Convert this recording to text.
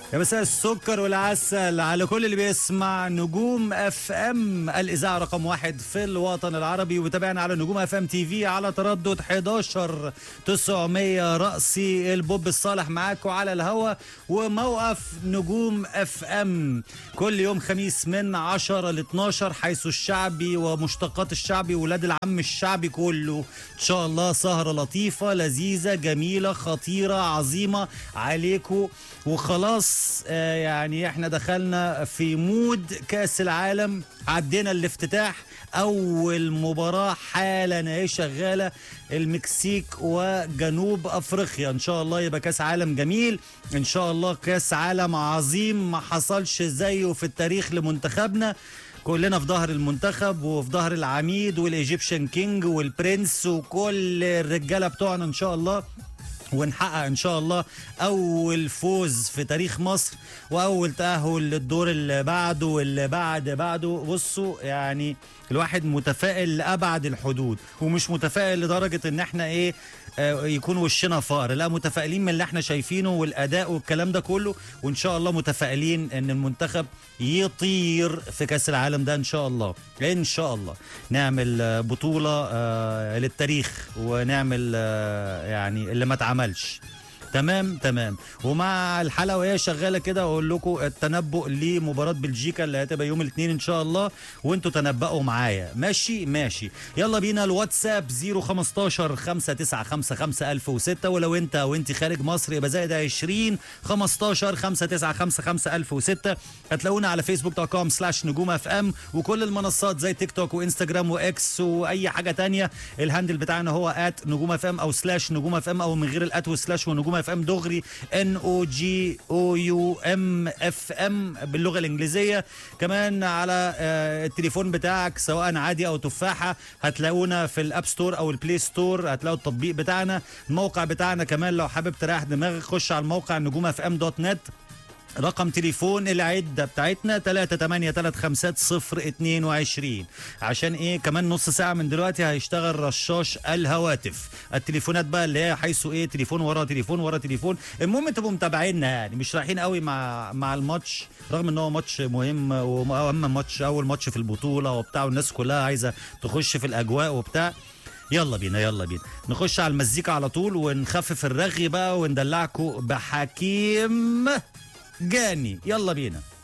يا مساء السكر والعسل على كل اللي بيسمع نجوم اف ام الاذاعه رقم واحد في الوطن العربي وتابعنا على نجوم اف ام تي في على تردد 11 900 رأسي البوب الصالح معاكم على الهوا وموقف نجوم اف ام كل يوم خميس من 10 ل 12 حيث الشعبي ومشتقات الشعبي ولاد العم الشعبي كله ان شاء الله سهره لطيفه لذيذه جميله خطيره عظيمه عليكم وخلاص آه، يعني احنا دخلنا في مود كاس العالم عدينا الافتتاح اول مباراه حالا اهي شغاله المكسيك وجنوب افريقيا ان شاء الله يبقى كاس عالم جميل ان شاء الله كاس عالم عظيم ما حصلش زيه في التاريخ لمنتخبنا كلنا في ظهر المنتخب وفي ظهر العميد والايجيبشن كينج والبرنس وكل الرجاله بتوعنا ان شاء الله ونحقق ان شاء الله اول فوز في تاريخ مصر واول تاهل للدور اللي بعده واللي بعد بعده بصوا يعني الواحد متفائل لابعد الحدود ومش متفائل لدرجه ان احنا ايه آه، يكون وشنا فقر لا متفائلين من اللي احنا شايفينه والاداء والكلام ده كله وان شاء الله متفائلين ان المنتخب يطير في كاس العالم ده ان شاء الله ان شاء الله نعمل آه، بطوله آه، للتاريخ ونعمل آه، يعني اللي ما اتعملش تمام تمام ومع الحلقه وهي شغاله كده اقول لكم التنبؤ لمباراه بلجيكا اللي هتبقى يوم الاثنين ان شاء الله وانتوا تنبؤوا معايا ماشي ماشي يلا بينا الواتساب 015 5955006 ولو انت او انت خارج مصر يبقى زائد 20 15 5955006 هتلاقونا على فيسبوك دوت كوم سلاش نجوم اف ام وكل المنصات زي تيك توك وانستجرام واكس واي حاجه تانية الهاندل بتاعنا هو ات نجوم اف ام او سلاش نجوم اف ام او من غير الات وسلاش ونجوم اف ام دغري ان او جي او يو ام اف ام باللغه الانجليزيه كمان على آه، التليفون بتاعك سواء عادي او تفاحه هتلاقونا في الاب ستور او البلاي ستور هتلاقوا التطبيق بتاعنا الموقع بتاعنا كمان لو حابب تريح دماغك خش على الموقع نجوم اف ام دوت نت رقم تليفون العدة بتاعتنا 3835022 عشان ايه كمان نص ساعة من دلوقتي هيشتغل رشاش الهواتف التليفونات بقى اللي هي حيث ايه تليفون ورا تليفون ورا تليفون المهم تبقوا متابعيننا يعني مش رايحين قوي مع مع الماتش رغم ان هو ماتش مهم واهم ماتش اول ماتش في البطولة وبتاع والناس كلها عايزة تخش في الاجواء وبتاع يلا بينا يلا بينا نخش على المزيكا على طول ونخفف الرغي بقى وندلعكم بحكيم جاني يلا بينا